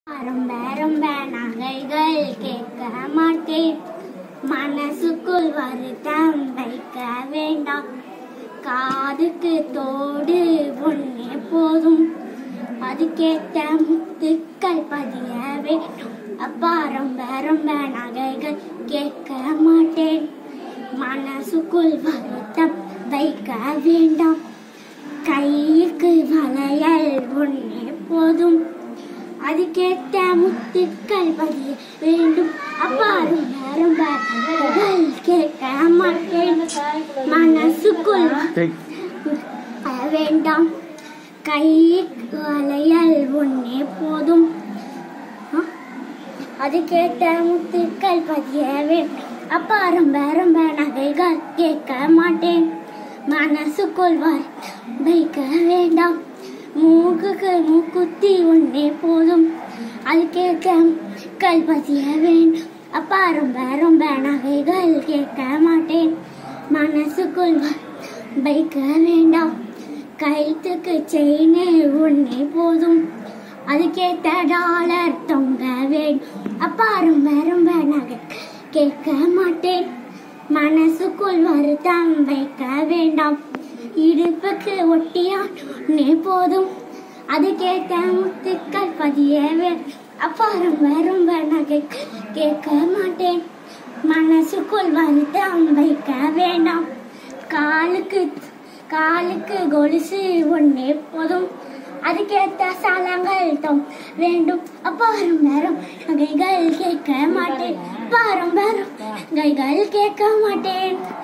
ரொம்ப ரொம்ப நகைகள் கேட்க மாட்டேன் மனசுக்குள் வருத்தம் வைக்க வேண்டாம் காதுக்கு தோடு ஒன்னே போதும் அதுக்கேற்ற முத்துக்கள் பதிய வேண்டும் அப்பா ரொம்ப ரொம்ப நகைகள் கேட்க மாட்டேன் மனசுக்குள் வருத்தம் வைக்க வேண்டாம் கைக்கு வளையல் ஒன்னே போதும் அதுக்கேற்ற முத்துக்கள் பதிய வேண்டும் அப்பா ரொம்ப ரொம்ப நகைகள் கேட்க மாட்டேன் மனசுக்குள் டேய் வர வேண்டாம் கை வளையல் ஒன்னே போதும் ஆ? அதுக்கேற்ற முத்துக்கள் பதிய வேண்டும் அப்பா ரொம்ப ரொம்ப நகைகள் கேட்க மாட்டேன் மனசுக்குள் வர வைக்க வேண்டாம் மூக்குக்கு மூக்குத்தி ஒன்னே போதும் அதுக்கேற்ற முத்துக்கள் பதிய வேண்டும் அப்பா ரொம்ப ரொம்ப நகைகள் கேட்க மாட்டேன் மனசுக்குள் வர வைக்க வேண்டாம் கழுத்துக்கு செயினே ஒன்னே போதும் அதுக்கேற்ற டாலர் தொங்க வேண்டும் அப்பா ரொம்ப ரொம்ப நகை கேட்க மாட்டேன் மனசுக்குள் வருத்தம் வைக்க வேண்டாம் இடுப்புக்கு ஒட்டியான் ஒன்னே போதும் அதுக்கேற்ற முத்துக்கள் பதிய வேண்டும் அப்பா ரொம்ப ரொம்ப நகை கேட்க மாட்டேன் மனசுக்குள் வருத்தம் வைக்க வேண்டாம் காலுக்கு காலுக்கு கொலுசு ஒன்னே போதும் அதுக்கேற்ற சாலங்கள் தொம் வேண்டும் அப்பா ரொம்ப நகைகள் கேட்க மாட்டேன் அப்பா ரொம்ப நகைகள் கேட்க மாட்டேன்